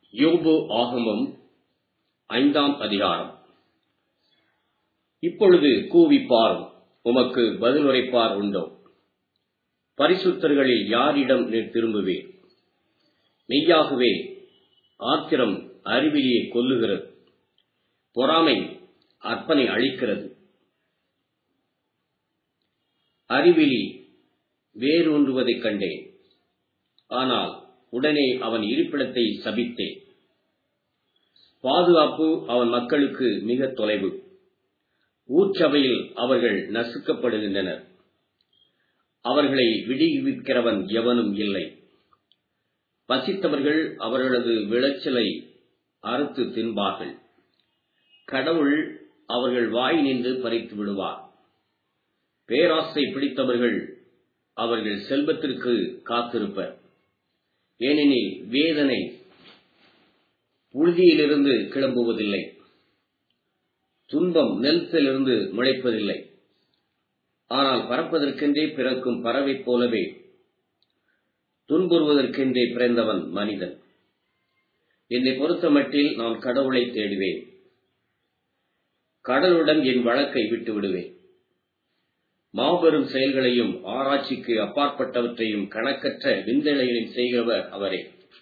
யோபு ஆகமம் ஐந்தாம் அதிகாரம் இப்பொழுது கூவிப்பார் உமக்கு பதிலுரைப்பார் உண்டோ பரிசுத்தர்களில் யாரிடம் நீர் திரும்புவீர் மெய்யாகவே ஆத்திரம் அறிவிலியை கொல்லுகிறது பொறாமை அற்பனை அழிக்கிறது அறிவிலி வேரூன்றுவதைக் கண்டேன் ஆனால் உடனே அவன் இருப்பிடத்தை சபித்தேன் பாதுகாப்பு அவன் மக்களுக்கு மிக தொலைவு ஊர்ச்சபையில் அவர்கள் நசுக்கப்படுகின்றனர் அவர்களை விடுவிக்கிறவன் எவனும் இல்லை பசித்தவர்கள் அவர்களது விளைச்சலை அறுத்து தின்பார்கள் கடவுள் அவர்கள் வாய் நின்று பறித்து விடுவார் பேராசை பிடித்தவர்கள் அவர்கள் செல்வத்திற்கு காத்திருப்பர் ஏனெனில் வேதனை புழுதியிலிருந்து கிளம்புவதில்லை துன்பம் நிலத்திலிருந்து முளைப்பதில்லை ஆனால் பறப்பதற்கென்றே பிறக்கும் பறவை போலவே துன்புறுவதற்கென்றே பிறந்தவன் மனிதன் என்னை பொறுத்தமட்டில் நான் கடவுளை தேடுவேன் கடலுடன் என் வழக்கை விட்டு விடுவேன் மாபெரும் செயல்களையும் ஆராய்ச்சிக்கு அப்பாற்பட்டவற்றையும் கணக்கற்ற விந்தளைகளையும் செய்கிறவர் அவரே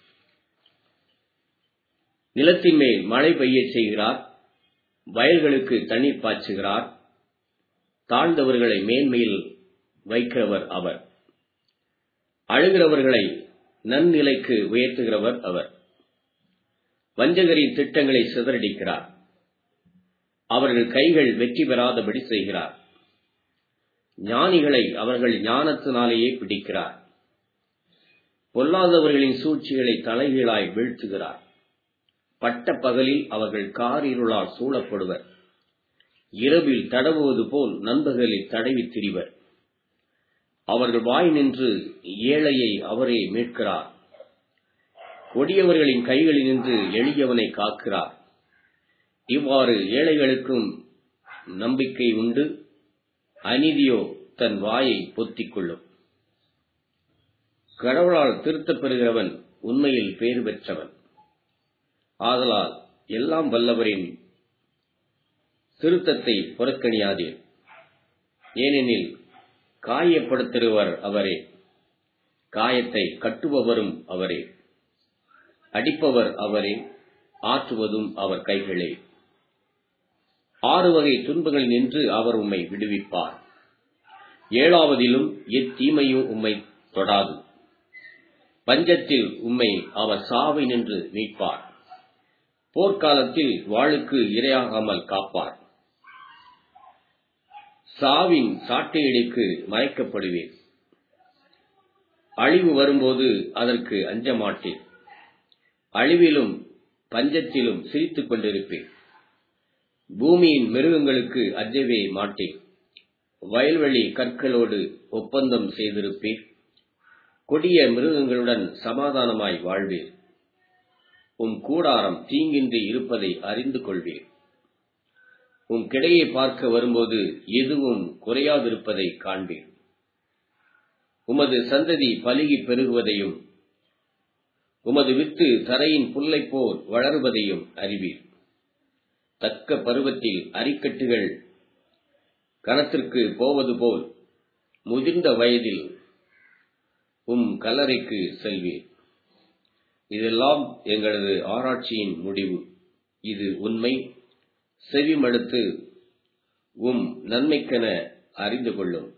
நிலத்தின் மேல் மழை பெய்ய செய்கிறார் வயல்களுக்கு தண்ணீர் பாய்ச்சுகிறார் தாழ்ந்தவர்களை மேன்மையில் வைக்கிறவர் அவர் அழுகிறவர்களை நன்னிலைக்கு உயர்த்துகிறவர் அவர் வஞ்சகரின் திட்டங்களை சிதறடிக்கிறார் அவர்கள் கைகள் வெற்றி பெறாதபடி செய்கிறார் ஞானிகளை அவர்கள் ஞானத்தினாலேயே பிடிக்கிறார் பொல்லாதவர்களின் சூழ்ச்சிகளை தலைகீழாய் வீழ்த்துகிறார் பட்ட பகலில் அவர்கள் காரிருளால் சூழப்படுவர் இரவில் தடவுவது போல் நண்பகலில் தடவி திரிவர் அவர்கள் வாய் நின்று ஏழையை அவரே மீட்கிறார் கொடியவர்களின் கைகளில் நின்று எளியவனை காக்கிறார் இவ்வாறு ஏழைகளுக்கும் நம்பிக்கை உண்டு அநீதியோ தன் வாயை பொத்திக் கொள்ளும் கடவுளால் திருத்தப் பெறுகிறவன் உண்மையில் பேறு பெற்றவன் ஆதலால் எல்லாம் வல்லவரின் திருத்தத்தை புறக்கணியாதீர் ஏனெனில் காயப்படுத்துகிறவர் அவரே காயத்தை கட்டுபவரும் அவரே அடிப்பவர் அவரே ஆற்றுவதும் அவர் கைகளே ஆறு வகை துன்பங்களில் நின்று அவர் உம்மை விடுவிப்பார் ஏழாவதிலும் எத்தீமையும் உம்மை தொடாது பஞ்சத்தில் உம்மை அவர் சாவை நின்று மீட்பார் போர்க்காலத்தில் வாளுக்கு இரையாகாமல் காப்பார் சாவின் சாட்டையடிக்கு மறைக்கப்படுவேன் அழிவு வரும்போது அதற்கு அஞ்ச மாட்டேன் அழிவிலும் பஞ்சத்திலும் சிரித்துக் கொண்டிருப்பேன் பூமியின் மிருகங்களுக்கு அஞ்சவே மாட்டேன் வயல்வெளி கற்களோடு ஒப்பந்தம் செய்திருப்பேன் கொடிய மிருகங்களுடன் சமாதானமாய் வாழ்வேன் உம் கூடாரம் தீங்கின்றி இருப்பதை அறிந்து கொள்வேன் உம் கிடையை பார்க்க வரும்போது எதுவும் குறையாதிருப்பதை காண்பேன் உமது சந்ததி பலுகி பெருகுவதையும் உமது வித்து தரையின் புல்லை போல் வளருவதையும் அறிவீர் தக்க பருவத்தில் அரிக்கட்டுகள் கணத்திற்கு போவது போல் முதிர்ந்த வயதில் உம் கல்லறைக்கு செல்வீர் இதெல்லாம் எங்களது ஆராய்ச்சியின் முடிவு இது உண்மை செவிமடுத்து உம் நன்மைக்கென அறிந்து கொள்ளும்